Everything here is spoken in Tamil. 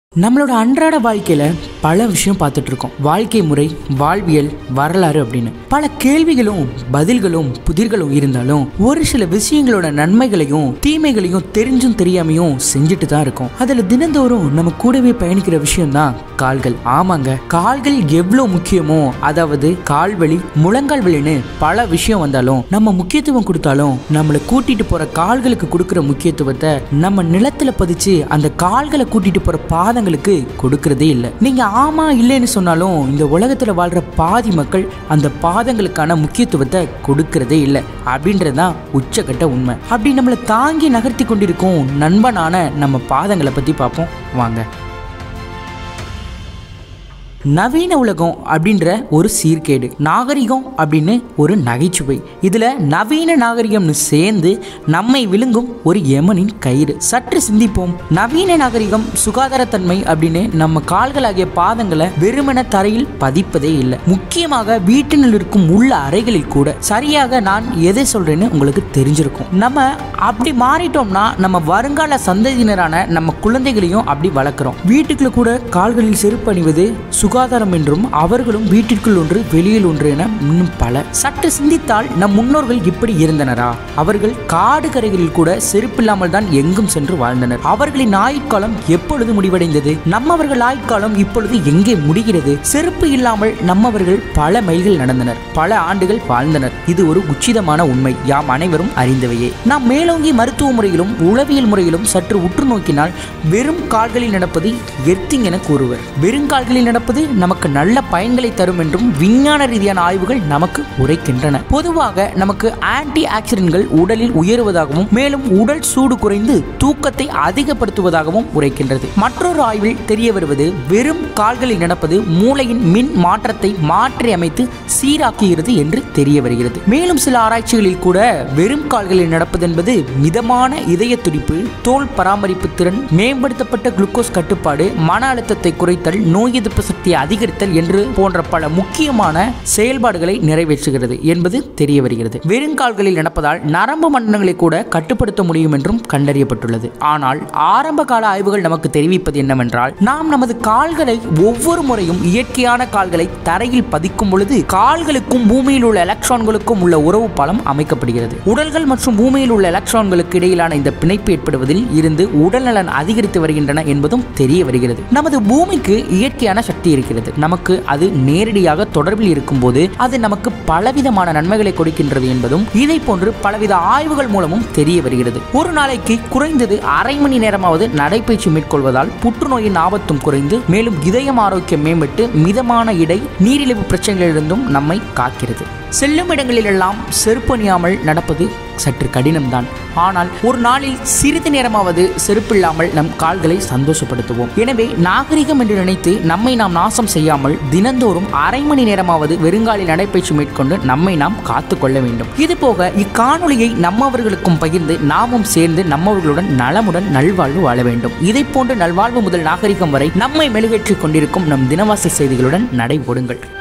நம்மளோட அன்றாட வாழ்க்கையில பல விஷயம் பார்த்துட்டு இருக்கோம் வாழ்க்கை முறை வாழ்வியல் வரலாறு அப்படின்னு பல கேள்விகளும் பதில்களும் புதிர்களும் இருந்தாலும் ஒரு சில விஷயங்களோட நன்மைகளையும் தீமைகளையும் தெரிஞ்சும் தெரியாமையும் செஞ்சுட்டு தான் இருக்கோம் அதுல தினந்தோறும் நம்ம கூடவே பயணிக்கிற விஷயம் தான் கால்கள் ஆமாங்க கால்கள் எவ்வளோ முக்கியமோ அதாவது கால்வலி முழங்கால் வலின்னு பல விஷயம் வந்தாலும் நம்ம முக்கியத்துவம் கொடுத்தாலும் நம்மளை கூட்டிட்டு போற கால்களுக்கு கொடுக்கிற முக்கியத்துவத்தை நம்ம நிலத்துல பதிச்சு அந்த கால்களை கூட்டிட்டு போற பாதங்களுக்கு கொடுக்கறதே இல்லை நீங்க ஆமா இல்லைன்னு சொன்னாலும் இந்த உலகத்துல வாழ்ற பாதி மக்கள் அந்த பாதங்களுக்கான முக்கியத்துவத்தை கொடுக்கறதே இல்லை அப்படின்றதுதான் உச்சக்கட்ட உண்மை அப்படி நம்மளை தாங்கி நகர்த்தி கொண்டிருக்கும் நண்பனான நம்ம பாதங்களை பத்தி பார்ப்போம் வாங்க நவீன உலகம் அப்படின்ற ஒரு சீர்கேடு நாகரிகம் அப்படின்னு ஒரு நகைச்சுவை இதுல நவீன நாகரிகம்னு சேர்ந்து நம்மை விழுங்கும் ஒரு யமனின் கயிறு சற்று சிந்திப்போம் நவீன நாகரிகம் சுகாதாரத்தன்மை அப்படின்னு நம்ம கால்களாகிய பாதங்களை வெறுமன தரையில் பதிப்பதே இல்லை முக்கியமாக வீட்டினுள் இருக்கும் உள்ள அறைகளில் கூட சரியாக நான் எதை சொல்றேன்னு உங்களுக்கு தெரிஞ்சிருக்கும் நம்ம அப்படி மாறிட்டோம்னா நம்ம வருங்கால சந்ததியினரான நம்ம குழந்தைகளையும் அப்படி வளர்க்குறோம் வீட்டுக்குள்ள கூட கால்களில் செருப்பு அணிவது சுகாதாரம் என்றும் அவர்களும் வீட்டிற்குள் ஒன்று வெளியில் ஒன்று என இன்னும் பல சற்று சிந்தித்தால் நம் முன்னோர்கள் இப்படி இருந்தனரா அவர்கள் காடு கரைகளில் கூட செருப்பில்லாமல் தான் எங்கும் சென்று வாழ்ந்தனர் அவர்களின் ஆயுட்காலம் எப்பொழுது முடிவடைந்தது நம்மவர்கள் ஆயுட்காலம் இப்பொழுது எங்கே முடிகிறது செருப்பு இல்லாமல் நம்மவர்கள் பல மைல்கள் நடந்தனர் பல ஆண்டுகள் வாழ்ந்தனர் இது ஒரு உச்சிதமான உண்மை யாம் அனைவரும் அறிந்தவையே நாம் மேலோங்கி மருத்துவ முறையிலும் உளவியல் முறையிலும் சற்று உற்று நோக்கினால் வெறும் கால்களில் நடப்பது எர்த்திங் என கூறுவர் வெறுங்கால்களில் நடப்பது நமக்கு நல்ல பயன்களை தரும் என்றும் விஞ்ஞான ரீதியான ஆய்வுகள் நமக்கு உரைக்கின்றன பொதுவாக நமக்கு ஆன்டி ஆக்சிடென்ட்கள் உடலில் உயருவதாகவும் மேலும் உடல் சூடு குறைந்து தூக்கத்தை அதிகப்படுத்துவதாகவும் உரைக்கின்றது மற்றொரு ஆய்வில் தெரிய வருவது வெறும் கால்களில் நடப்பது மூளையின் மின் மாற்றத்தை மாற்றி அமைத்து சீராக்குகிறது என்று தெரிய வருகிறது மேலும் சில ஆராய்ச்சிகளில் கூட வெறும் கால்களில் நடப்பது என்பது மிதமான இதய துடிப்பு தோல் பராமரிப்பு திறன் மேம்படுத்தப்பட்ட குளுக்கோஸ் கட்டுப்பாடு மன அழுத்தத்தை குறைத்தல் நோய் எதிர்ப்பு சக்தியை அதிகரித்தல் என்று போன்ற பல முக்கியமான செயல்பாடுகளை நிறைவேற்றுகிறது என்பது தெரிய வருகிறது வெறுங்கால்களில் நடப்பதால் நரம்பு மண்டலங்களை கூட கட்டுப்படுத்த முடியும் என்றும் கண்டறியப்பட்டுள்ளது ஆனால் ஆரம்ப கால ஆய்வுகள் நமக்கு தெரிவிப்பது என்னவென்றால் நாம் நமது கால்களை ஒவ்வொரு முறையும் இயற்கையான கால்களை தரையில் பதிக்கும் பொழுது கால்களுக்கும் பூமியில் உள்ள எலக்ட்ரான்களுக்கும் உள்ள உறவு பாலம் அமைக்கப்படுகிறது உடல்கள் மற்றும் பூமியில் உள்ள எலக்ட்ரான்களுக்கு இடையிலான இந்த பிணைப்பு ஏற்படுவதில் இருந்து உடல்நலன் அதிகரித்து வருகின்றன என்பதும் தெரிய வருகிறது நமது பூமிக்கு இயற்கையான சக்தி இருக்கிறது நமக்கு அது நேரடியாக தொடர்பில் இருக்கும்போது அது நமக்கு பலவிதமான நன்மைகளை கொடுக்கின்றது என்பதும் இதை போன்று பலவித ஆய்வுகள் மூலமும் தெரிய வருகிறது ஒரு நாளைக்கு குறைந்தது அரை மணி நேரமாவது நடைபயிற்சி மேற்கொள்வதால் புற்றுநோயின் ஆபத்தும் குறைந்து மேலும் இதயம் ஆரோக்கியம் மேம்பட்டு மிதமான இடை நீரிழிவு பிரச்சனைகளிலிருந்தும் நம்மை காக்கிறது செல்லும் இடங்களிலெல்லாம் செருப்பு அணியாமல் நடப்பது சற்று கடினம்தான் ஆனால் ஒரு நாளில் சிறிது நேரமாவது செருப்பில்லாமல் நம் கால்களை சந்தோஷப்படுத்துவோம் எனவே நாகரிகம் என்று நினைத்து நம்மை நாம் நாசம் செய்யாமல் தினந்தோறும் அரை மணி நேரமாவது வெறுங்காலில் நடைபயிற்சி மேற்கொண்டு நம்மை நாம் காத்து கொள்ள வேண்டும் இதுபோக இக்காணொலியை நம்மவர்களுக்கும் பகிர்ந்து நாமும் சேர்ந்து நம்மவர்களுடன் நலமுடன் நல்வாழ்வு வாழ வேண்டும் இதை போன்று நல்வாழ்வு முதல் நாகரிகம் வரை நம்மை மெழுகேற்றிக் கொண்டிருக்கும் நம் தினவாசல் செய்திகளுடன் நடைபோடுங்கள்